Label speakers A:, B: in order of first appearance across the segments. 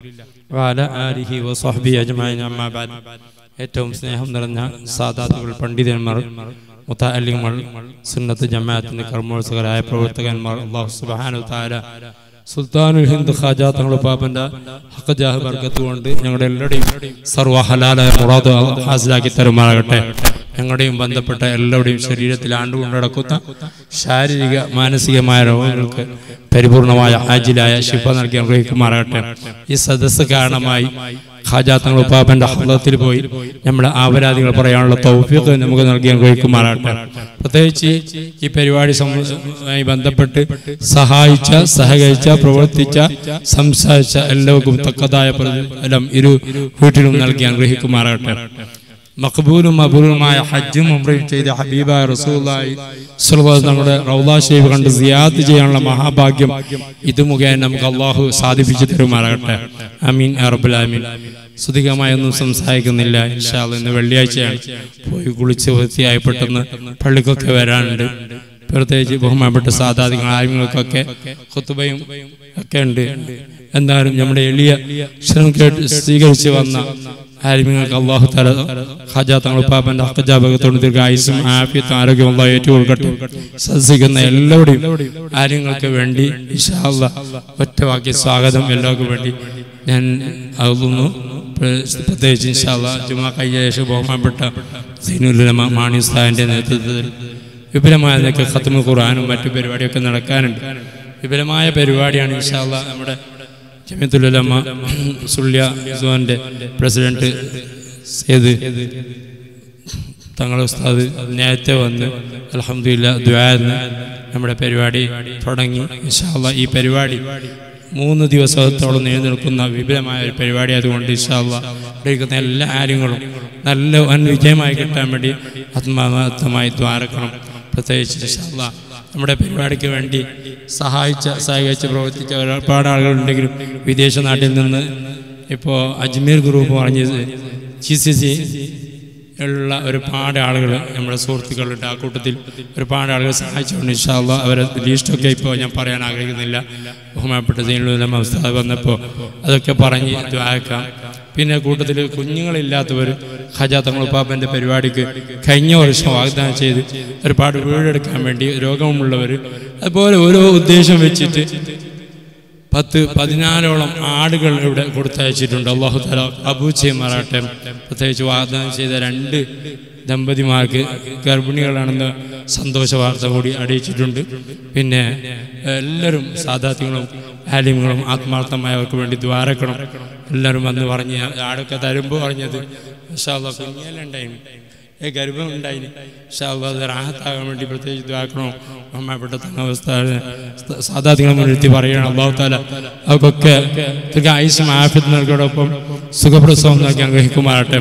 A: وعلى آله وصحبه أجمعين أما بعد ഏറ്റവും സ്നേഹം നിറഞ്ഞ സാധാത്തുകൾ പണ്ഡിതന്മാർ മുത്താലിങ്ങൾ സുന്നത്ത് ജമാഅത്തിന്റെ കർമ്മോത്സകരായ പ്രവർത്തകന്മാർ അള്ളാഹു സുബ്ഹാനഹു തആല സുൽത്താനുൽ ഹിന്ദ് ഖാജ തങ്ങളുടെ പാപ്പന്റെ ഹഖജാഹ് ബർക്കത്ത് കൊണ്ട് ഞങ്ങളുടെ എല്ലാവരുടെയും സർവ്വ ഹലാലായ മുറാദ് ഹാസിലാക്കി തരുമാറാകട്ടെ ഞങ്ങളുടെയും ബന്ധപ്പെട്ട എല്ലാവരുടെയും ശരീരത്തിൽ ആണ്ടുകൊണ്ട് നടക്കുന്ന ശാരീരിക മാനസികമായ രോഗങ്ങൾക്ക് പരിപൂർണമായ ആജിലായ ശിഫ നൽകി അനുഗ്രഹിക്കുമാറാകട്ടെ ഈ സദസ്സ് കാരണമായി ഖാജാത്തങ്ങൾ ഉപ്പാപ്പന്റെ ഹൃദയത്തിൽ പോയി നമ്മുടെ ആപരാധികൾ പറയാനുള്ള തൗഫീഖ് നമുക്ക് നൽകി അനുഗ്രഹിക്കുമാറാകട്ടെ പ്രത്യേകിച്ച് ഈ പരിപാടി മായി ബന്ധപ്പെട്ട് സഹായിച്ച സഹകരിച്ച പ്രവർത്തിച്ച സംസാരിച്ച എല്ലാവർക്കും തക്കതായ പ്രതിഫലം ഇരു വീട്ടിലും നൽകി അനുഗ്രഹിക്കുമാറാകട്ടെ മഖബൂലും മബൂലുമായ ഹജ്ജും ഉംറയും ചെയ്ത ഹബീബായ റസൂലുള്ളാഹി സ്വല്ലല്ലാഹു നമ്മുടെ റൗള ഷരീഫ് കണ്ട് സിയാദ് ചെയ്യാനുള്ള മഹാഭാഗ്യം ഇത് മുഖേന നമുക്ക് അള്ളാഹു സാധിപ്പിച്ചു തരുമാറാകട്ടെ അമീൻ യാ റബ്ബൽ ആമീൻ സുധികമായൊന്നും സംസാരിക്കുന്നില്ല ഇൻഷാല്ല ഇന്ന് വെള്ളിയാഴ്ചയാണ് പോയി കുളിച്ച് വൃത്തിയായി പെട്ടെന്ന് പള്ളിക്കൊക്കെ വരാനുണ്ട് പ്രത്യേകിച്ച് ബഹുമാനപ്പെട്ട സാധാധികൾ ആര്യങ്ങൾക്കൊക്കെ കൊത്തുബയും ഒക്കെ ഉണ്ട് എന്തായാലും നമ്മുടെ എളിയ ക്ഷണം കേട്ട് സ്വീകരിച്ച് വന്ന ആലിമ്യങ്ങൾക്ക് അള്ളാഹു തല ഖജാ തങ്ങൾ പാപ്പന്റെ അക്കജാപകത്തോട് ദീർഘായുസും ആഫിയത്തും ആരോഗ്യം അള്ളാഹു ഏറ്റുകൊടുക്കട്ടെ സദസ്സിക്കുന്ന എല്ലാവരുടെയും ആര്യങ്ങൾക്ക് വേണ്ടി ഇഷാല്ല ഒറ്റവാക്കി സ്വാഗതം എല്ലാവർക്കും വേണ്ടി ഞാൻ അതൊന്നു പ്രത്യേകിച്ച് ഇൻഷാല്ല ജുമാ കഴിഞ്ഞ ശേഷം ബഹുമാനപ്പെട്ട സൈനുലമ മാണി ഉസ്താദിന്റെ നേതൃത്വത്തിൽ വിപുലമായ നിലയ്ക്ക് ഖത്തമ ഖുർആാനും മറ്റു പരിപാടിയൊക്കെ നടക്കാനുണ്ട് വിപുലമായ പരിപാടിയാണ് ഇൻഷാല്ല നമ്മുടെ ജമിയത്തുലമ സുല്യ സോന്റെ പ്രസിഡന്റ് സേത് തങ്ങളുടെ ഉസ്താദ് നേരത്തെ വന്ന് അലഹമില്ല ദ്വാന്ന് നമ്മുടെ പരിപാടി തുടങ്ങി ഇൻഷാല്ല ഈ പരിപാടി മൂന്ന് ദിവസത്തോളം നീണ്ടു നിൽക്കുന്ന വിപുലമായ ഒരു പരിപാടി അതുകൊണ്ട് ഇൻഷാല്ല ഇരിക്കുന്ന എല്ലാ കാര്യങ്ങളും നല്ല വൻ വിജയമായി കിട്ടാൻ വേണ്ടി ആത്മാർത്ഥമായി ദ്വാരക്കണം പ്രത്യേകിച്ച് ഇൻഷാല്ല നമ്മുടെ പരിപാടിക്ക് വേണ്ടി സഹായിച്ച സഹകരിച്ച് പ്രവർത്തിച്ച ഒരുപാട് ആളുകളുണ്ടെങ്കിലും വിദേശ നാട്ടിൽ നിന്ന് ഇപ്പോൾ അജ്മീർ ഗ്രൂപ്പ് പറഞ്ഞത് ജി സി സി ഉള്ള ഒരുപാട് ആളുകൾ നമ്മുടെ സുഹൃത്തുക്കളുണ്ട് ആ കൂട്ടത്തിൽ ഒരുപാട് ആളുകൾ സഹായിച്ചുകൊണ്ട് ഇൻഷാല്ല അവരെ ലീസ്റ്റൊക്കെ ഇപ്പോൾ ഞാൻ പറയാൻ ആഗ്രഹിക്കുന്നില്ല ബഹുമാനപ്പെട്ട സൈനുലമ ഉസ്താദ് വന്നപ്പോൾ അതൊക്കെ പറഞ്ഞ് ദ്വാരക്കാം പിന്നെ കൂട്ടത്തിൽ കുഞ്ഞുങ്ങളില്ലാത്തവർ ഖജാ തങ്ങളുപ്പാപ്പൻ്റെ പരിപാടിക്ക് കഴിഞ്ഞ വർഷം വാഗ്ദാനം ചെയ്ത് ഒരുപാട് വീടെടുക്കാൻ വേണ്ടി രോഗമുള്ളവർ അതുപോലെ ഓരോ ഉദ്ദേശം വെച്ചിട്ട് പത്ത് പതിനാലോളം ആടുകൾ ഇവിടെ കൊടുത്തയച്ചിട്ടുണ്ട് അള്ളാഹു തല അബൂ ചെയ്യുമാറാട്ടെ പ്രത്യേകിച്ച് വാഗ്ദാനം ചെയ്ത രണ്ട് ദമ്പതിമാർക്ക് ഗർഭിണികളാണെന്ന് സന്തോഷ വാർത്ത കൂടി അറിയിച്ചിട്ടുണ്ട് പിന്നെ എല്ലാവരും സാധാത്യങ്ങളും ആലിമ്യങ്ങളും ആത്മാർത്ഥമായവർക്ക് വേണ്ടി ദ്വാരക്കണം എല്ലാവരും വന്ന് പറഞ്ഞ് ആടൊക്കെ തരുമ്പോൾ പറഞ്ഞത് കുഞ്ഞിയല്ലുണ്ടായിരുന്നു ഏ ഗർഭം ഉണ്ടായിന് അത് റാഹത്താകാൻ വേണ്ടി പ്രത്യേകിച്ച് ദ്വാക്കണോ ബഹുമാനപ്പെട്ട അവസ്ഥ സാധാത്യങ്ങളെ മുൻനിർത്തി പറയണം അള്ളാഹു താല അവർക്കൊക്കെ ഇതൊക്കെ ആയുസും ആഫിത്ത് നൽകിയോടൊപ്പം സുഖപ്രസവം നൽകി അനുഗ്രഹിക്കുമാറട്ടെ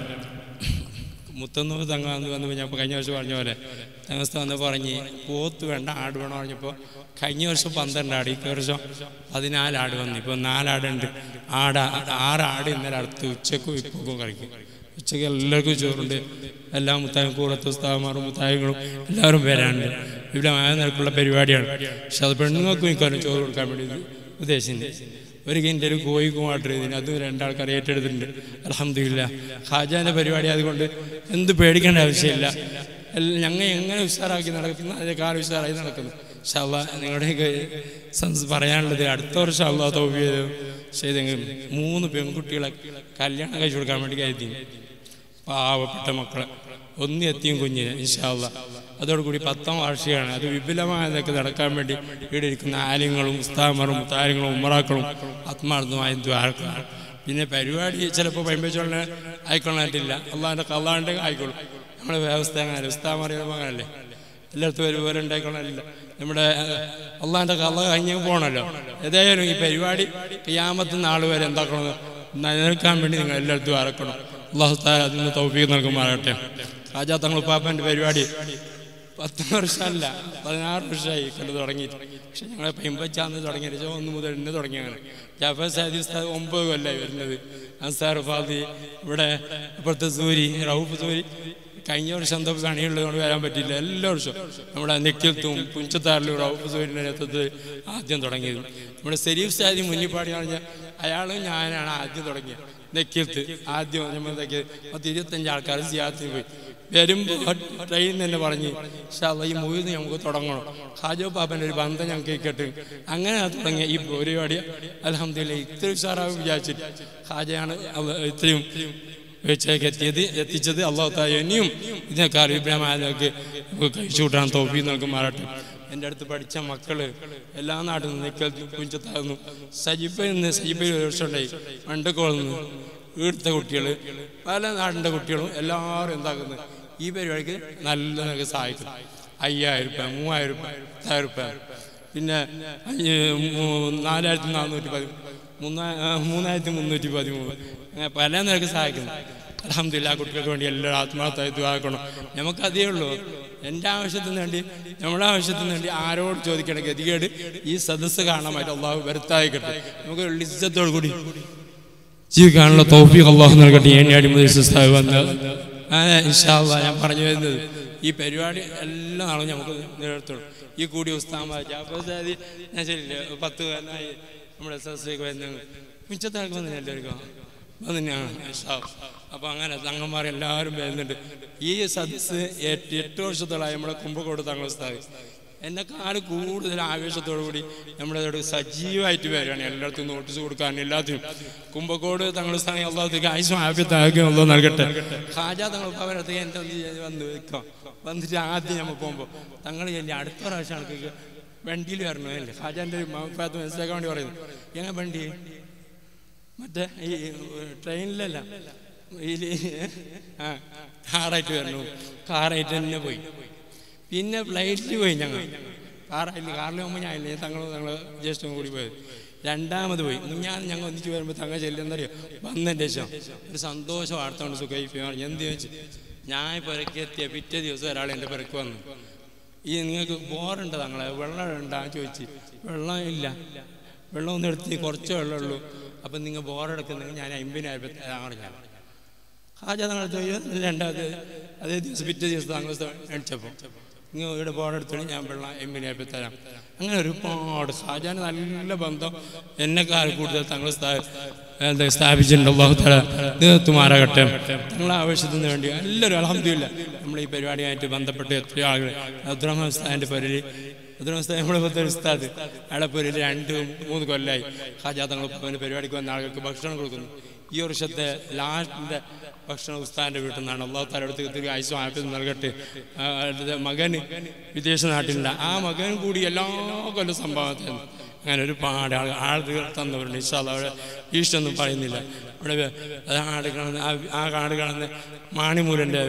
A: മുത്തന്നൂർ തങ്ങ എന്ന് വന്നപ്പോൾ ഞാൻ കഴിഞ്ഞ വർഷം പറഞ്ഞ പോലെ തങ്ങസ്ഥ വന്ന് പറഞ്ഞ് പോത്ത് വേണ്ട ആട് വേണം പറഞ്ഞപ്പോൾ കഴിഞ്ഞ വർഷം പന്ത്രണ്ട് ആട് ഈ വർഷം പതിനാല് ആട് വന്നു ഇപ്പോൾ നാലാടുണ്ട് ആട് ആറ് ആട് ഇന്നലെ അടുത്ത് ഉച്ചക്കും ഇപ്പൊക്കും കഴിക്കും ഉച്ചയ്ക്ക് എല്ലാവർക്കും ചോറുണ്ട് എല്ലാ മുത്തായും കൂടത്ത് ഉസ്താവന്മാരും മുത്തായങ്ങളും എല്ലാവരും വരാനുണ്ട് വിപുലമായ നിരക്കുള്ള പരിപാടിയാണ് പക്ഷെ അത് പെണ്ണുങ്ങൾക്കും ഇക്കാലം ചോറ് കൊടുക്കാൻ വേണ്ടി ഉദ്ദേശിച്ചിട്ടുണ്ട് ഒരു കിൻ്റെ ഒരു കോഴിക്കും ഓർഡർ ചെയ്തിന് അതും രണ്ടാൾക്കാർ ഏറ്റെടുത്തിട്ടുണ്ട് അലഹമില്ല ഹാജാൻ്റെ പരിപാടി അതുകൊണ്ട് എന്ത് പേടിക്കേണ്ട ആവശ്യമില്ല ഞങ്ങൾ എങ്ങനെ ഉഷാറാക്കി നടക്കുന്നു അതേ കാലം ഉഷാറായി നടക്കുന്നു ഷല്ല നിങ്ങളുടെയൊക്കെ പറയാനുള്ളത് അടുത്ത വർഷം അള്ളാ തോപ്പി ചെയ്തെങ്കിൽ മൂന്ന് പെൺകുട്ടികളെ കല്യാണം കഴിച്ചു കൊടുക്കാൻ വേണ്ടി കരുതി പാവപ്പെട്ട മക്കളെ ഒന്നി എത്തിയും കുഞ്ഞിന് ഇൻഷാല്ല അതോടുകൂടി പത്താം വാർഷികമാണ് അത് വിപുലമായതൊക്കെ നടക്കാൻ വേണ്ടി ഇവിടെ ഇരിക്കുന്ന ആലിങ്ങളും ഉസ്താമറും താരങ്ങളും ഉമ്മറാക്കളും ആത്മാർത്ഥമായും ദ്വാരക്കണം പിന്നെ പരിപാടി ചിലപ്പോൾ പൈമ്പച്ചോളിനെ ആയിക്കൊള്ളാനിട്ടില്ല അള്ളാഹിൻ്റെ കള്ളാണ്ട് ആയിക്കോളും നമ്മുടെ വ്യവസ്ഥ അങ്ങനെ ഉസ്താമറിയുമ്പോൾ അങ്ങനല്ലേ എല്ലായിടത്തും ഒരുപോലെ ഉണ്ടായിക്കൊള്ളാനില്ല നമ്മുടെ അള്ളാഹിൻ്റെ കള്ള കഴിഞ്ഞ് പോകണമല്ലോ ഏതായാലും ഈ പരിപാടി ക്യാമത്ത് നാൾ വരെ എന്താക്കണം നിലനിൽക്കാൻ വേണ്ടി നിങ്ങൾ എല്ലായിടത്തും അറക്കണം അള്ളാഹു താല അതിന് തൗഫീഖ് നൽകുമാറാകട്ടെ രാജാ തങ്ങൾ പാപ്പൻ്റെ പരിപാടി പത്ത് വർഷമല്ല പതിനാറ് വർഷമായി കണ്ടു തുടങ്ങിയിട്ട് പക്ഷെ ഞങ്ങളെ പെമ്പച്ചാന്ന് തുടങ്ങിയത് ഒന്ന് മുതൽ ഇന്ന് തുടങ്ങിയാണ് ജാഫർ സാദി ഉസ്താദ് ഒമ്പത് കൊല്ലമായി വരുന്നത് അൻസാർ ഫാദി ഇവിടെ ഇപ്പോഴത്തെ സൂരി റൌഫ് സൂരി കഴിഞ്ഞ വർഷം എന്തോ പണിയുള്ളതുകൊണ്ട് വരാൻ പറ്റില്ല എല്ലാ വർഷവും നമ്മുടെ നെക്കിൽത്തും പുഞ്ചത്താറിലും റൌഫ് സൂരിൻ്റെ നേതൃത്വത്തിൽ ആദ്യം തുടങ്ങിയത് നമ്മുടെ സെരീഫ് സാദി മുന്നിപ്പാടി പറഞ്ഞാൽ അയാളും ഞാനാണ് ആദ്യം തുടങ്ങിയത് നെക്കിയത്ത് ആദ്യം നമ്മൾ നെക്കിയത് പത്ത് ഇരുപത്തഞ്ച് ആൾക്കാർ സിയാത്തിന് പോയി വരുമ്പോൾ ട്രെയിൻ തന്നെ പറഞ്ഞ് ഷാ ഈ മൂന്ന് നമുക്ക് തുടങ്ങണം ഹാജോ പാപ്പൻ്റെ ഒരു ബന്ധം ഞങ്ങൾക്ക് കേട്ട് അങ്ങനെ തുടങ്ങിയ ഈ പരിപാടി അലഹമ്മദില്ല ഇത്രയും ഉഷാറാവും വിചാരിച്ചിട്ട് ഹാജയാണ് അവ- ഇത്രയും വെച്ചേക്ക് എത്തിയത് എത്തിച്ചത് അള്ളാഹു താല ഇനിയും ഇതിനൊക്കെ അറിയിബ്രാമാലൊക്കെ കഴിച്ചു കൂട്ടാൻ തോപ്പി നൽകുമാറട്ടെ എൻ്റെ അടുത്ത് പഠിച്ച മക്കള് എല്ലാ നാട്ടിൽ നിന്ന് നിക്കൽ കുഞ്ചത്താകുന്നു സജിപ്പയിൽ നിന്ന് സജിപ്പയിൽ ഒരു വർഷം ഉണ്ടായി മണ്ടക്കോളിൽ നിന്ന് ഇവിടുത്തെ കുട്ടികൾ പല നാടിൻ്റെ കുട്ടികളും എല്ലാവരും എന്താക്കുന്നു ഈ പരിപാടിക്ക് നല്ല നിലക്ക് സഹായിക്കുന്നു അയ്യായിരം രൂപ മൂവായിരം രൂപ പത്തായിരം രൂപ പിന്നെ അഞ്ഞ് മൂ- നാലായിരത്തി നാനൂറ്റി പതി മൂന്നാ ആ, മൂന്നായിരത്തി മുന്നൂറ്റി പതിമൂന്ന് അങ്ങനെ പല നിലക്ക് സഹായിക്കുന്നു അലഹമില്ല ആ കുട്ടികൾക്ക് വേണ്ടി എല്ലാവരും ആത്മാർത്ഥമായി ദ്വാക്കണം നമുക്ക് അതേ ഉള്ളൂ എൻ്റെ ആവശ്യത്തിന് വേണ്ടി നമ്മുടെ ആവശ്യത്തിന് വേണ്ടി ആരോട് ചോദിക്കണം ഗതികേട് ഈ സദസ്സ് കാണാമായിട്ട് അള്ളാഹു വരുത്തായിക്കട്ടെ നമുക്ക് ലിജ്ജത്തോടു കൂടി ജീവിക്കാനുള്ള തോഫീഖ് അള്ളാഹു നൽകട്ടെ എന്നെ അടിമതി വന്ന് ഇൻഷാ അള്ളാഹ് ഞാൻ പറഞ്ഞു വരുന്നത് ഈ പരിപാടി എല്ലാ നാളും നമുക്ക് നിലനിർത്തണം ഈ കൂടി ഉസ്താമ ജാഫർ സാദി ഞാൻ ശരിയില്ല പത്ത് കാലമായി നമ്മുടെ എസ് എസ് സിക്ക് വരുന്നത് മിച്ചത്താൾക്ക് വന്നു എല്ലാവർക്കും വന്നിനാണ് അപ്പൊ അങ്ങനെ തങ്ങന്മാർ എല്ലാവരും വരുന്നുണ്ട് ഈ സദസ്സ് എട്ട് എട്ട് വർഷത്തോളായി നമ്മുടെ കുമ്പക്കോട് തങ്ങൾ സ്ഥാപി എന്നെക്കാൾ കൂടുതൽ ആവേശത്തോടു കൂടി നമ്മുടെ ഇവിടെ സജീവമായിട്ട് വരികയാണ് എല്ലായിടത്തും നോട്ടീസ് കൊടുക്കാൻ എല്ലാത്തിനും കുമ്പക്കോട് തങ്ങൾ സ്ഥാനം അള്ളാഹത്തേക്ക് ആയുസും ആഭ്യത്താക്കും അള്ളാഹ് നൽകട്ടെ ഖാജ തങ്ങൾ അവരത്തേക്ക് എൻ്റെ ഒന്ന് ചെയ്ത് വന്ന് വെക്കാം വന്നിട്ട് ആദ്യം നമ്മൾ പോകുമ്പോൾ തങ്ങൾ ചെല്ലി അടുത്ത പ്രാവശ്യം ആൾക്ക് വണ്ടിയിൽ വരണമല്ലേ ഖാജാൻ്റെ മഹപ്പാത്ത് മനസ്സിലാക്കാൻ വേണ്ടി പറയുന്നു എങ്ങനെ വണ്ടി മറ്റേ ഈ ട്രെയിനിലല്ല ഇതിൽ ആ കാറായിട്ട് വരണു കാറായിട്ട് തന്നെ പോയി പിന്നെ ഫ്ലൈറ്റിൽ പോയി ഞങ്ങൾ കാറായില്ല കാറിൽ പോകുമ്പോൾ ഞാൻ ഇല്ല തങ്ങൾ ഞങ്ങൾ ജ്യേഷ്ഠവും കൂടി പോയത് രണ്ടാമത് പോയി ഞാൻ ഞങ്ങൾ ഒന്നിച്ച് വരുമ്പോൾ തങ്ങൾ ചെല്ലുന്നറിയോ വന്നതിൻ്റെ ശേഷം ഒരു സന്തോഷ വാർത്ത കൊണ്ട് സുഖമായി പറഞ്ഞു എന്ത് ചോദിച്ചു ഞാൻ പുരക്ക് എത്തിയ പിറ്റേ ദിവസം ഒരാൾ എൻ്റെ പുരക്ക് വന്നു ഈ നിങ്ങൾക്ക് ബോറുണ്ട് തങ്ങളെ വെള്ളം ഉണ്ടാ ചോദിച്ചു വെള്ളം ഇല്ല വെള്ളം ഒന്നും എടുത്ത് കുറച്ച് വെള്ളമുള്ളൂ അപ്പം നിങ്ങൾ ബോറെടുക്കുന്നെങ്കിൽ ഞാൻ അമ്പതിനായിരം തരാൻ പറഞ്ഞു ഹാജ തങ്ങൾ രണ്ടാമത് അതേ ദിവസം പിറ്റേ ദിവസം താങ്കൾ മേടിച്ചപ്പോൾ നിങ്ങൾ ഇവിടെ ബോർഡെടുത്തോളി ഞാൻ വെള്ളം എമ്മിനായപ്പോൾ തരാം അങ്ങനെ ഒരുപാട് ഹാജാന് നല്ല ബന്ധം എന്നെക്കാൾ കൂടുതൽ തങ്ങൾ സ്ഥാ- എന്താ സ്ഥാപിച്ചിട്ടുണ്ട് അള്ളാഹു തല നേതൃത്വമാരാകട്ടെ തങ്ങളെ ആവശ്യത്തിന് വേണ്ടി എല്ലാവരും അലഹമില്ല നമ്മൾ ഈ പരിപാടിയായിട്ട് ബന്ധപ്പെട്ട് എത്രയോ ആളുകൾ അബ്ദുറഹ്മാൻ ഉസ്താദിൻ്റെ പേരിൽ അബ്ദുറഹ്മാൻ ഉസ്താദ് നമ്മുടെ ഇപ്പോഴത്തെ ഒരു ഉസ്താദ് അയാളെ പേരിൽ രണ്ട് മൂന്ന് കൊല്ലമായി ഹാജാ തങ്ങൾ പരിപാടിക്ക് വന്ന ആളുകൾക്ക് ഭക്ഷണം കൊടുക്കുന്നു ഈ വർഷത്തെ ലാസ്റ്റിൻ്റെ ഭക്ഷണം ഉസ്താദിൻ്റെ വീട്ടിൽ നിന്നാണ് അള്ളാഹു താരടുത്ത് ഒത്തിരി ആയുസും ആപ്പിൽ നൽകട്ടെ ആ, അടുത്ത മകന് വിദേശ നാട്ടിലില്ല ആ മകൻ കൂടി എല്ലാ കൊല്ലം സംഭാവന തന്നു അങ്ങനെ ഒരുപാട് ആൾ ആളുകൾ തന്നവരുണ്ട് ഇഷാല്ല അവിടെ ഈഷ്ടൊന്നും പറയുന്നില്ല അവിടെ അത് ആട് കാണുന്ന ആ- ആ കാട് കാണുന്ന മാണിമൂലൻ്റെ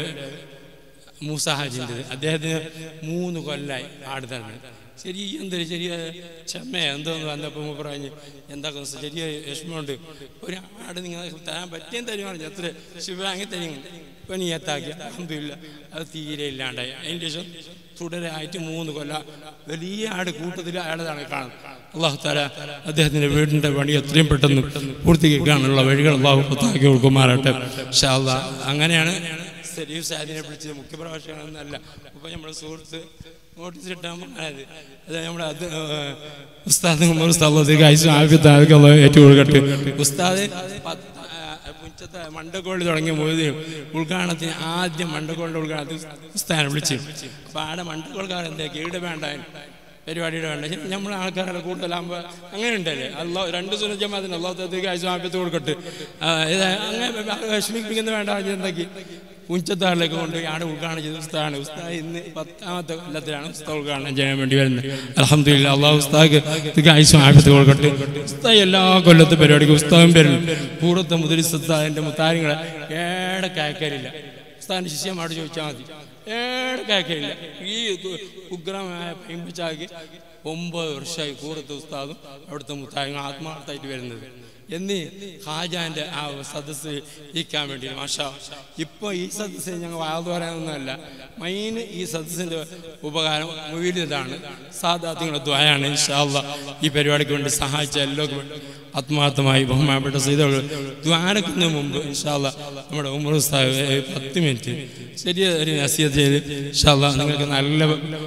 A: മൂസ ഹാജിൻ്റെത് അദ്ദേഹത്തിന് മൂന്ന് കൊല്ലായി ആട് തന്നെ ശരി എന്തൊരു ചെറിയ ക്ഷമ എന്തോന്ന് വന്നപ്പോൾ മൂപ്പർ പറഞ്ഞ് എന്താക്കുന്നു ചെറിയ വിഷമമുണ്ട് ഒരു ആട് നിങ്ങൾ തരാൻ പറ്റിയും തരും പറഞ്ഞു എത്ര ശിവാങ്ങി തരും പനിയത്താക്കി അഹമ്മദില്ല അത് തീരെ ഇല്ലാണ്ടായി അതിൻ്റെ ശേഷം തുടരായിട്ട് മൂന്ന് കൊല്ല വലിയ ആട് കൂട്ടത്തിൽ അയാളതാണ് കാണുന്നത് അള്ളാഹു താല അദ്ദേഹത്തിന്റെ വീടിന്റെ പണി എത്രയും പെട്ടെന്ന് പൂർത്തീകരിക്കാനുള്ള വഴികൾ അള്ളാഹു പുത്താക്കി കൊടുക്കുമാറാട്ടെ ഷാ അള്ളാഹ് അങ്ങനെയാണ് സരീഫ് സാദിനെ വിളിച്ചത് മുഖ്യപ്രഭാഷകനൊന്നല്ല അപ്പൊ നമ്മുടെ സുഹൃത്ത് നോട്ടീസ് കിട്ടാൻ അതായത് അത് നമ്മുടെ അത് ഏഹ്, ഉസ്താദ് ഉമർ ഉസ്താദ് ആയുസ് ആഫിത്ത് ഏറ്റുകൊടുക്കട്ടെ ഉസ്താദ് പത്ത് ആ, പുഞ്ചത്തെ മണ്ടക്കോളിൽ തുടങ്ങിയ മൊയ്തീനും ഉദ്ഘാടനത്തിന് ആദ്യം മണ്ടക്കോളിന്റെ ഉദ്ഘാടനത്തിൽ ഉസ്താദിനെ വിളിച്ചു അപ്പൊ ആടെ മണ്ടക്കോൾക്കാർ എന്താക്കി ഇവിടെ വേണ്ട പരിപാടിയുടെ വേണ്ട ശരി, നമ്മളെ ആൾക്കാരുടെ കൂടുതലാകുമ്പോൾ അങ്ങനെ ഉണ്ടല്ലേ അള്ളാഹ് രണ്ട് സുനജമാതിന് അള്ളാഹത്തേക്ക് ആയുസ്വാപ്യത്ത് കൊടുക്കട്ടെ ആ, ഇത് അങ്ങനെ വിഷമിപ്പിക്കുന്ന വേണ്ട എന്താക്കി ഉഞ്ചത്താറിലേക്ക് കൊണ്ടുപോയി ആടെ ഉദ്ഘാടനം ചെയ്ത ഉസ്താദാണ് ഉസ്താദ് ഇന്ന് പത്താമത്തെ കൊല്ലത്തിലാണ് ഉസ്താദ് ഉദ്ഘാടനം ചെയ്യാൻ വേണ്ടി വരുന്നത് അലഹമില്ല അള്ളാഹു ഉസ്താദ് ആയുസ്വാപ്യത്ത് കൊടുക്കട്ടെ ഉസ്താദ് എല്ലാ കൊല്ലത്തെ പരിപാടിക്കും ഉസ്താദും പേരിൽ പൂർവ്വത്തെ മുതൽ ഉസ്താദിന്റെ മുത്താരിങ്ങളെ ഏടെ കയക്കരില്ല ഉസ്താദിന്റെ ശിഷ്യന്മാരോട് ചോദിച്ചാൽ മതി ഏടെ കേൾക്കില്ല ഈ ഉ- ഉഗ്രമായ പൈമ്പച്ചാക്ക് ഒമ്പത് വർഷമായി കൂറത്തെ ഉസ്താദും അവിടുത്തെ മുത്തായങ്ങൾ ആത്മാർത്ഥമായിട്ട് വരുന്നത് എന്നീ ഹാജാന്റെ ആ സദസ്സ് ഇരിക്കാൻ വേണ്ടി മാഷാ ഇപ്പൊ ഈ സദസ്സ് ഞങ്ങൾ വാത് പറയാനൊന്നുമല്ല മെയിൻ ഈ സദസ്സിന്റെ ഉപകാരം മുഴുവതാണ് സാധാത്യങ്ങളുടെ ദ്വയാണ് ഇൻഷാല്ല ഈ പരിപാടിക്ക് വേണ്ടി സഹായിച്ച എല്ലാവർക്കും ആത്മാർത്ഥമായി ബഹുമാനപ്പെട്ട സീതകൾ ദ്വാരക്കുന്നതിന് മുമ്പ് ഇൻഷാല്ല നമ്മുടെ ഉമർ ഉസ്താദ് ഏ, പത്ത് മിനിറ്റ് ശരി ഒരു നസീഹത്ത് ചെയ്ത് ഇൻഷാല്ല നിങ്ങൾക്ക് നല്ല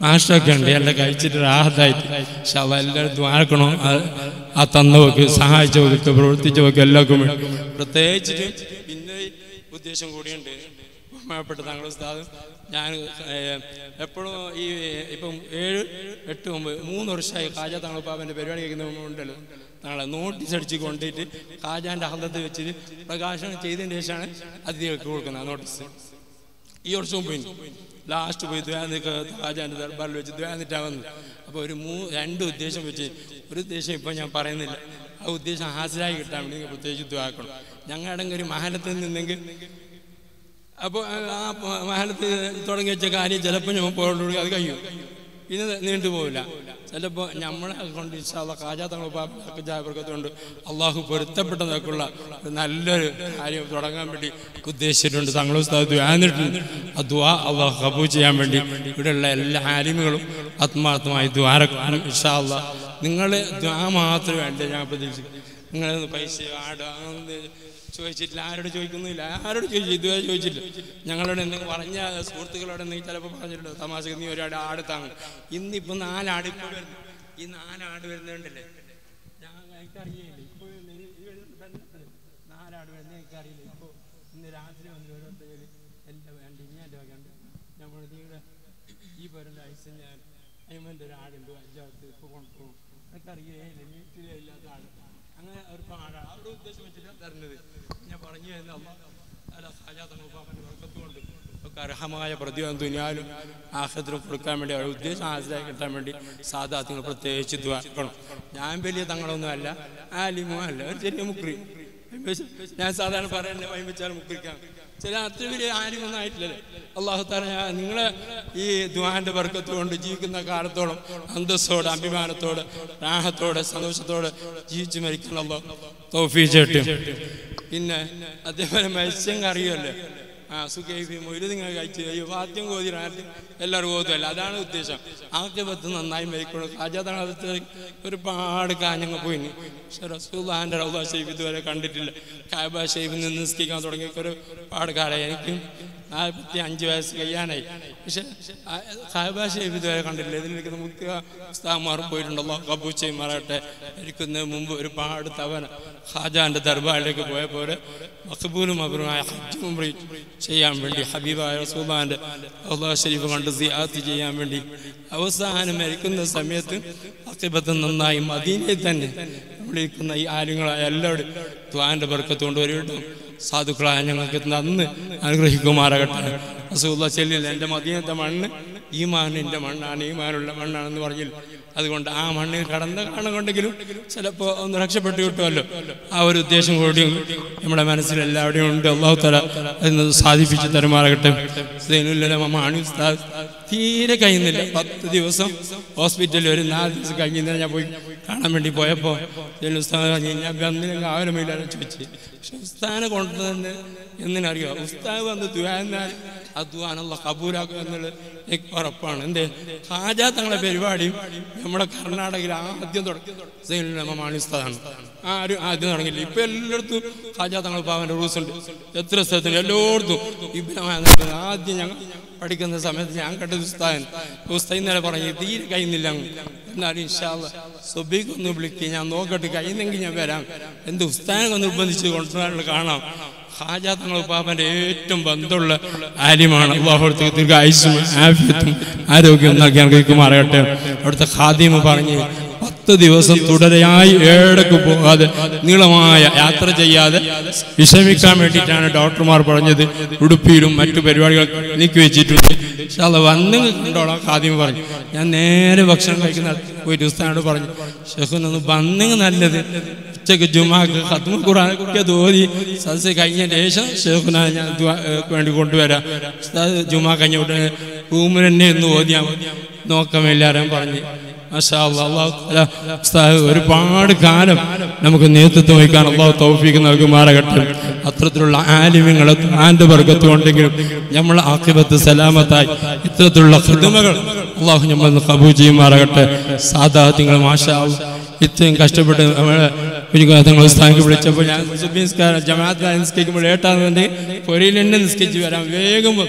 A: മാഷൊക്കെ ഉണ്ട് എല്ലാം കഴിച്ചിട്ട് രാഹത്തായിട്ട് പക്ഷെ അവ എല്ലാവരും ദ്വാരക്കണോ ആ തന്നവർക്ക് സഹായിച്ചവർക്ക് പ്രവർത്തിച്ചവർക്ക് എല്ലാവർക്കും വേണ്ടി. പ്രത്യേകിച്ചിട്ട് പിന്നെ ഈ ഉദ്ദേശം കൂടിയുണ്ട് ബഹുമാനപ്പെട്ട താങ്കളുടെ ഉസ്താദ് ഞാൻ എപ്പോഴും ഈ ഇപ്പം ഏഴ് എട്ട് ഒമ്പത് മൂന്ന് വർഷമായി കാജ താങ്കൾ പാപ്പൻ്റെ പരിപാടി കേൾക്കുന്ന ഉണ്ടല്ലോ താങ്കളെ നോട്ടീസ് അടിച്ച് കൊണ്ടിട്ട് കാജാൻ്റെ അഹന്തത്ത് വെച്ചിട്ട് പ്രകാശനം ചെയ്തതിന് ശേഷമാണ് അതിഥികൾക്ക് കൊടുക്കുന്നത് ആ നോട്ടീസ് ഈ വർഷവും പോയി ലാസ്റ്റ് പോയി ദ്വാനിക്ക് രാജാന്റെ ദർബാറിൽ വെച്ച് ദ്വാനിട്ടാ വന്നത് അപ്പോൾ ഒരു മൂ രണ്ട് ഉദ്ദേശം വെച്ച് ഒരു ഉദ്ദേശം ഇപ്പം ഞാൻ പറയുന്നില്ല ആ ഉദ്ദേശം ഹാസിലായി കിട്ടാൻ വേണ്ടി നിങ്ങൾ പ്രത്യേകിച്ച് ദ്വാക്കണം ഞങ്ങളുടെ ഒരു മഹലത്തിൽ നിന്നെങ്കിൽ അപ്പോൾ ആ മഹലത്ത് തുടങ്ങി വെച്ച കാര്യം ചിലപ്പോൾ ഞാൻ പോകേണ്ടത് അത് കഴിയും പിന്നെ നീണ്ടു പോവില്ല ചിലപ്പോൾ നമ്മളെ കൊണ്ട് ഇഷ്ടമുള്ള കാജാത്തങ്ങൾ ജാഗ്രതകൊണ്ട് അള്ളാഹു പൊരുത്തപ്പെട്ടതൊക്കെയുള്ള ഒരു നല്ലൊരു കാര്യം തുടങ്ങാൻ വേണ്ടി ഉദ്ദേശിച്ചിട്ടുണ്ട് തങ്ങൾ ദ്വാനിട്ടുണ്ട് ആ ദ്വാ അള്ളാഹു കബൂ ചെയ്യാൻ വേണ്ടി ഇവിടെയുള്ള എല്ലാ ആലിമുകളും ആത്മാർത്ഥമായി ദ്വാരക്കാനും ഇഷ്ടമുള്ള നിങ്ങൾ ദ്വാ മാത്രമേ വേണ്ടേ ഞാൻ പ്രതീക്ഷിക്കും നിങ്ങൾ പൈസ ആട് അങ്ങനെ ചോദിച്ചിട്ടില്ല ആരോട് ചോദിക്കുന്നില്ല ആരോട് ചോദിച്ചു ഇതുവരെ ചോദിച്ചില്ല ഞങ്ങളോട് എന്തെങ്കിലും പറഞ്ഞ സുഹൃത്തുക്കളോട് എന്തെങ്കിലും ചിലപ്പോൾ പറഞ്ഞിട്ടുണ്ടോ തമാശക്ക് നീ ഒരാട് ആട് താങ്ങും ഇന്നിപ്പോൾ നാലാട് ഇപ്പോൾ വരുന്നു ഈ നാലാട് വരുന്നുണ്ടല്ലേ ഞാൻ എനിക്കറിയില്ല ഇപ്പോൾ നാലാട് വരുന്നത് എനിക്കറിയില്ല ഇപ്പോൾ ഇന്ന് രാത്രി വന്ന് ഓരോരുത്തർ എൻ്റെ വേണ്ട ഇങ്ങനെ വേണ്ട നമ്മൾ നിങ്ങളുടെ ഈ പോരുന്ന ഐസ് ഞാൻ അയ്മൻ്റെ ഒരു ആടുണ്ട് അഞ്ചാമത്ത് ഇപ്പോൾ കൊണ്ടുപോകും എനിക്കറിയില്ല വീട്ടിലില്ലാത്ത ആട് അങ്ങനെ ഒരുപാട് അവിടെ ഉദ്ദേശം വെച്ചിട്ട് തരുന്നത് ഞാൻ പറഞ്ഞു തരുന്ന അല്ല കൊണ്ട് ഒക്കെ അർഹമായ പ്രതിഫലം തുനിയാലും ആഹത്തിനും കൊടുക്കാൻ വേണ്ടി അവരുടെ ഉദ്ദേശം ഹാസിലായി കിട്ടാൻ വേണ്ടി സാധാത്യങ്ങൾ പ്രത്യേകിച്ച് ദ്വാക്കണം ഞാൻ വലിയ തങ്ങളൊന്നും അല്ല ആലിമോ അല്ല ഒരു ചെറിയ മുക്രി ഞാൻ സാധാരണ പറയുന്നത് വൈമിച്ചാൽ മുക്രിക്കാം ചില അത്ര വലിയ ആലിമൊന്നും ആയിട്ടില്ലല്ലേ അള്ളാഹു താല നിങ്ങളെ ഈ ദ്വാന്റെ വർക്കത്ത് കൊണ്ട് ജീവിക്കുന്ന കാലത്തോളം അന്തസ്സോടെ അഭിമാനത്തോടെ രാഹത്തോടെ സന്തോഷത്തോടെ ജീവിച്ചു മരിക്കണല്ലോ തോഫീച്ചേട്ട് പിന്നെ അതേപോലെ മത്സ്യം കറിയല്ലേ ആ സുഖേബി മൊരു നിങ്ങൾ കഴിച്ചു അയ്യോ വാദ്യം കോതിരാണ്ട് എല്ലാവരും കോതുമല്ല അതാണ് ഉദ്ദേശം ആദ്യപത്ത് നന്നായി മരിക്കണം കാജാതണത്ത് ഒരുപാട് കാഞ്ഞങ്ങ് പോയി പക്ഷെ റസൂല്ലാൻ്റെ റൗദ ഷെയ്ഫ് ഇതുവരെ കണ്ടിട്ടില്ല കാബ ഷെയ്ഫിൽ നിന്ന് നിസ്കരിക്കാൻ തുടങ്ങിയ ഒരുപാട് കാലം എനിക്കും നാൽപ്പത്തി അഞ്ച് വയസ്സ് കഴിയാനായി പക്ഷെ കാബ ഷെയ്ഫ് ഇതുവരെ കണ്ടിട്ടില്ല ഇതിൽ നിൽക്കുന്ന മുഖ്യ ഉസ്താമാറും പോയിട്ടുണ്ടല്ലോ കബൂച്ചയും മാറട്ടെ ഇരിക്കുന്നതിന് മുമ്പ് ഒരുപാട് തവണ ഖാജാന്റെ ദർബാറിലേക്ക് പോയ പോലെ മഖബൂലും അബറുമായ ഹജ്ജ് ഉംറ ചെയ്യാൻ വേണ്ടി ഹബീബായ റസൂലാന്റെ അള്ളാഹ് ഷരീഫ് കണ്ട് സിയാത്ത് ചെയ്യാൻ വേണ്ടി അവസാനം മരിക്കുന്ന സമയത്ത് അക്കിബത്ത് നന്നായി മദീനയിൽ തന്നെ നമ്മളിരിക്കുന്ന ഈ ആര്യങ്ങളായ എല്ലാവരും ദ്വാന്റെ ബർക്കത്തുകൊണ്ട് ഒരു സാധുക്കളായ ഞങ്ങൾക്ക് നന്ന് അനുഗ്രഹിക്കുമാറാകട്ടെ റസൂല്ല ചെല്ലില്ല എൻ്റെ മദീനത്തെ മണ്ണ് ഈ മാനിൻ്റെ മണ്ണാണ് ഈ മാനുള്ള മണ്ണാണെന്ന് പറഞ്ഞില്ല അതുകൊണ്ട് ആ മണ്ണിൽ കടന്ന കാണും കൊണ്ടെങ്കിലും ചിലപ്പോൾ ഒന്ന് രക്ഷപ്പെട്ടു കിട്ടുമല്ലോ ആ ഒരു ഉദ്ദേശം കൂടി നമ്മുടെ മനസ്സിൽ എല്ലാവരുടെയും ഉണ്ട് അള്ളാഹു തല അതിന് സാധിപ്പിച്ച് തരുമാറാകട്ടെ മാണി ഉസ്താദ് തീരെ കഴിയുന്നില്ല പത്ത് ദിവസം ഹോസ്പിറ്റലിൽ ഒരു നാല് ദിവസം കഴിഞ്ഞ ഞാൻ പോയി കാണാൻ വേണ്ടി പോയപ്പോൾ ഉസ്താദ് പറഞ്ഞു ഞാൻ അന്നിനും ആവരമില്ലാതെ ചോദിച്ചു പക്ഷെ ഉസ്താനെ കൊണ്ടുവന്ന് എന്തിനറിയോ ഉസ്താദ് വന്ന് തുവാന്നാൽ അദ്വാനുള്ള കബൂലാക്കുക എന്നുള്ളത് എനിക്ക് ഉറപ്പാണ് എന്തേ ഹാജാ തങ്ങളെ പരിപാടിയും നമ്മുടെ കർണാടകയിൽ ആദ്യം തുടങ്ങി മാണി ഉസ്താദാണ് ആരും ആദ്യം തുടങ്ങിയില്ല ഇപ്പൊ എല്ലായിടത്തും ഹാജാ തങ്ങൾ പാവന്റെ റൂൾസ് ഉണ്ട് എത്ര സ്ഥലത്തും എല്ലായിടത്തും വിപുലമായ ആദ്യം ഞങ്ങൾ പഠിക്കുന്ന സമയത്ത് ഞാൻ കണ്ടത് ഉസ്താദൻ ഉസ്താദ് ഇന്നലെ പറഞ്ഞു തീരെ കഴിയുന്നില്ല എന്നാലും ഇൻഷാല്ല സുബീഖ് ഒന്ന് വിളിക്കുക ഞാൻ നോക്കട്ടെ കഴിയുന്നെങ്കിൽ ഞാൻ വരാം എന്ത് ഉസ്താനെ ഒന്ന് നിർബന്ധിച്ച് കൊണ്ടുവരാനുള്ള കാണാം ഹാജാ തങ്ങൾ പാപ്പന്റെ ഏറ്റവും ബന്ധമുള്ള ആര്യമാണ് അള്ളാഹുടത്തേക്ക് ദീർഘായുസും ആഫിയത്തും ആരോഗ്യം നൽകി അനുഗ്രഹിക്കുമാറാകട്ടെ അവിടുത്തെ ഖാദിമ പറഞ്ഞ് പത്ത് ദിവസം തുടരെയായി ഏടക്ക് പോകാതെ നീളമായ യാത്ര ചെയ്യാതെ വിഷമിക്കാൻ വേണ്ടിയിട്ടാണ് ഡോക്ടർമാർ പറഞ്ഞത് ഉടുപ്പിയിലും മറ്റു പരിപാടികൾ നീക്കി വെച്ചിട്ടുണ്ട് പക്ഷെ അത് വന്ന് കണ്ടോളാം ഖാദിമ പറഞ്ഞു ഞാൻ നേരെ ഭക്ഷണം കഴിക്കുന്ന പോയിട്ട് ഉസ്താനോട് പറഞ്ഞു ഷെഹുനൊന്ന് വന്നെങ്കിൽ നല്ലത് ഉച്ചക്ക് ജുമാക്ക് ഖത്മ ഖുറാനൊക്കെ തോതി സദസ് കഴിഞ്ഞതിന് ശേഷം ഷെയ്ഖുന ഞാൻ ദുആ- ഏ, വേണ്ടി കൊണ്ടുവരാം ഉസ്താദ് ജുമാ കഴിഞ്ഞ ഉടനെ റൂമിൽ തന്നെ ഒന്ന് ഓതിയാൽ മതി നോക്കമെല്ലാരും പറഞ്ഞു മാഷാ അല്ലാ, അല്ലാഹു തആല ഉസ്താദ് ഒരുപാട് കാലം നമുക്ക് നേതൃത്വം വഹിക്കാൻ അള്ളാഹു തൗഫീഖ് നൽകുമാറാകട്ടെ അത്തരത്തിലുള്ള ആലിമ്യങ്ങൾ ആന്റെ വർഗത്ത് ഉണ്ടെങ്കിലും നമ്മൾ ആക്കിബത്ത് സലാമത്തായി ഇത്തരത്തിലുള്ള ഖിദ്മകൾ അള്ളാഹു നമ്മൾ കബൂ ചെയ്യുമാറാകട്ടെ സാധാത്യങ്ങൾ മാഷാ അല്ലാ. ഇത്രയും കഷ്ടപ്പെട്ട് നമ്മളെ കുഞ്ഞുങ്ങൾ സ്ഥാനിക്ക് വിളിച്ചപ്പോൾ ഞാൻ സുബി നിസ്കാരം ജമാഅത്ത് നിസ്കരിക്കുമ്പോൾ ഏട്ടാന്നുണ്ടെങ്കിൽ പൊരയിൽ തന്നെ നിസ്കരിച്ച് വരാം വേഗം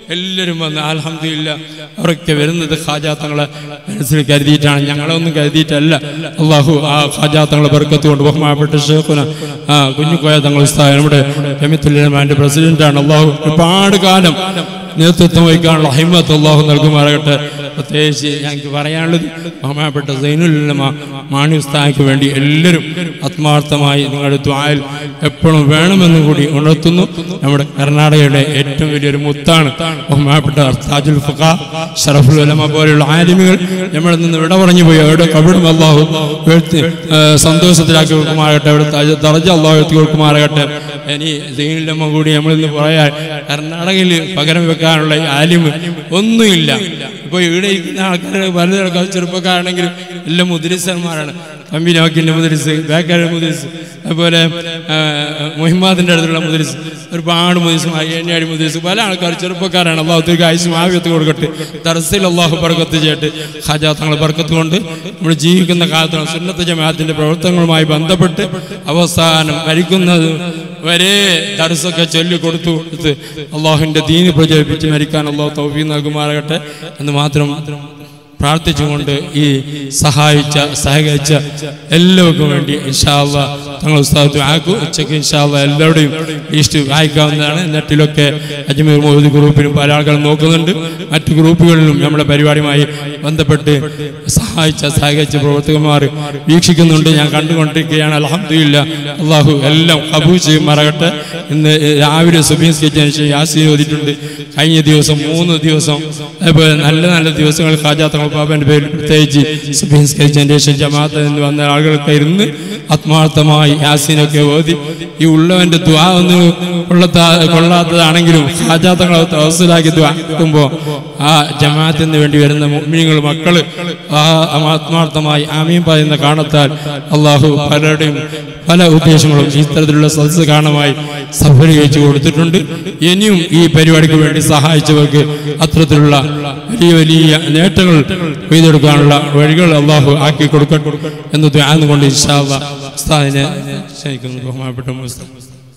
A: എല്ലാവരും വന്ന് അൽഹംദുലില്ലാ അവരൊക്കെ വരുന്നത് ഖാജാത്തങ്ങളെ മനസ്സിൽ കരുതിയിട്ടാണ് ഞങ്ങളൊന്നും കരുതിയിട്ടല്ല അള്ളാഹു ആ ഖാജാത്തങ്ങളെ ബർക്കത്ത് കൊണ്ട് ബഹുമാനപ്പെട്ട ഷേഖുന ആ കുഞ്ഞുക്കോയ തങ്ങൾ ഉസ്താദ് നമ്മുടെ ജമിത്തുലമാൻ്റെ പ്രസിഡന്റാണ് അള്ളാഹു ഒരുപാട് കാലം നേതൃത്വം വഹിക്കാനുള്ള ഹിമ്മത്ത് അള്ളാഹു നൽകുമാറാകട്ടെ പ്രത്യേകിച്ച് ഞങ്ങൾക്ക് പറയാനുള്ളത് ബഹുമാനപ്പെട്ട സൈനുല്ലമ മാണി ഉസ്താദിക്ക് വേണ്ടി എല്ലാവരും ആത്മാർത്ഥമായി നിങ്ങളുടെ ദ്വായിൽ എപ്പോഴും വേണമെന്നും കൂടി ഉണർത്തുന്നു നമ്മുടെ കർണാടകയുടെ ഏറ്റവും വലിയൊരു മുത്താണ് ബഹുമാനപ്പെട്ട താജുൽ ഫഖ ഷറഫുൽ ഉലമ പോലെയുള്ള ആലിമികൾ നമ്മളിൽ നിന്ന് വിട പറഞ്ഞു പോയി അവരുടെ കവിടും അള്ളാഹു ഉയർത്തി ആ, സന്തോഷത്തിലാക്കി കൊടുക്കുമാറാകട്ടെ അവിടെ തറജ അള്ളാഹു എത്തി കൊടുക്കുമാറാകട്ടെ ഇനി സൈനുല്ലമ്മ കൂടി നമ്മളിൽ നിന്ന് പറയാൻ കർണാടകയിൽ പകരം വെക്കാനുള്ള ഈ ആലിമ് ഒന്നുമില്ല ഇപ്പൊ ഇവിടെ ഇരിക്കുന്ന ആൾക്കാർ പലതരം ചെറുപ്പക്കാരാണെങ്കിലും എല്ലാം മുദ്രിസന്മാരാണ് കമ്പിനാക്കിന്റെ മുദ്രിസ് ബേക്കാരുടെ മുദ്രിസ് അതുപോലെ ആ, മുഹിമാദിന്റെ അടുത്തുള്ള മുദ്രിസ് ഒരുപാട് മുദ്രിസും അയ്യനാടി മുദ്രിസ് പല ആൾക്കാർ ചെറുപ്പക്കാരാണ് അള്ളാഹു തിരികെ ആയുസും ആവ്യത്ത് കൊടുക്കട്ടെ തറസിൽ അള്ളാഹു ബർക്കത്ത് ചെയ്യട്ടെ ഖാജാ തങ്ങൾ ബർക്കത്ത് കൊണ്ട് നമ്മൾ ജീവിക്കുന്ന കാലത്താണ് സുന്നത്ത് ജമാഅത്തിന്റെ പ്രവർത്തനങ്ങളുമായി ബന്ധപ്പെട്ട് അവസാനം മരിക്കുന്നത് വരെ ദർസൊക്കെ ചൊല്ലി കൊടുത്തു കൊടുത്ത് അള്ളാഹുവിന്റെ ദീന് പ്രചരിപ്പിച്ച് മരിക്കാൻ അള്ളാഹു തൗഫീ നൽകുമാറാകട്ടെ എന്ന് മാത്രം പ്രാർത്ഥിച്ചുകൊണ്ട് ഈ സഹായിച്ച സഹകരിച്ച എല്ലാവർക്കും വേണ്ടി ഇൻഷാല്ല തങ്ങൾ ഉസ്താദ് ആക്കും ഉച്ചയ്ക്ക് ഇൻഷാല്ല എല്ലാവരുടെയും ലിസ്റ്റ് വായിക്കാവുന്നതാണ് നെറ്റിലൊക്കെ അജ്മീർ മോദി ഗ്രൂപ്പിലും പല ആളുകളും നോക്കുന്നുണ്ട് മറ്റു ഗ്രൂപ്പുകളിലും നമ്മുടെ പരിപാടിയുമായി ബന്ധപ്പെട്ട് സഹായിച്ച സഹകരിച്ച പ്രവർത്തകന്മാർ വീക്ഷിക്കുന്നുണ്ട് ഞാൻ കണ്ടുകൊണ്ടിരിക്കുകയാണ് അലഹമില്ല അള്ളാഹു എല്ലാം കബൂ ചെയ്യും മറകട്ടെ ഇന്ന് രാവിലെ സുബീൻ സ്കെച്ചിന് ശേഷം യാസീൻ ഓതിയിട്ടുണ്ട് കഴിഞ്ഞ ദിവസം മൂന്ന് ദിവസം അതുപോലെ നല്ല നല്ല ദിവസങ്ങൾ ഖാജാത്തങ്ങൾ പാപ്പൻ്റെ പേരിൽ പ്രത്യേകിച്ച് സുബീൻ സ്കെച്ചിന് ശേഷം ജമാഅത്ത് എന്ന് വന്ന ആളുകളൊക്കെ ഇരുന്ന് ആത്മാർത്ഥമായി യാസീനൊക്കെ ഓതി ഈ ഉള്ളവന്റെ ദ്വാ ഒന്ന് കൊള്ളത്താ കൊള്ളാത്തതാണെങ്കിലും ഖാജാത്തങ്ങളെ തവസ്സിലാക്കി ദ്വാക്കുമ്പോൾ ആ ജമാഅത്തിന് വേണ്ടി വരുന്ന മുഅ്മിനീങ്ങൾ മക്കള് ആ ആത്മാർത്ഥമായി ആമീൻ പറയുന്ന കാണത്താൽ അള്ളാഹു പലരുടെയും പല ഉദ്ദേശങ്ങളും ഈ തരത്തിലുള്ള സദസ് കാണുമായി സഫലീകരിച്ചു കൊടുത്തിട്ടുണ്ട് ഇനിയും ഈ പരിപാടിക്ക് വേണ്ടി സഹായിച്ചവർക്ക് അത്തരത്തിലുള്ള വലിയ വലിയ നേട്ടങ്ങൾ കൊയ്തെടുക്കാനുള്ള വഴികൾ അള്ളാഹു ആക്കി കൊടുക്കട്ടെ എന്ന് കൊണ്ട് ഇൻഷാ അല്ലാഹ് ഉസ്താദിനെ ക്ഷണിക്കുന്നു ബഹുമാനപ്പെട്ട മുസ്താദ്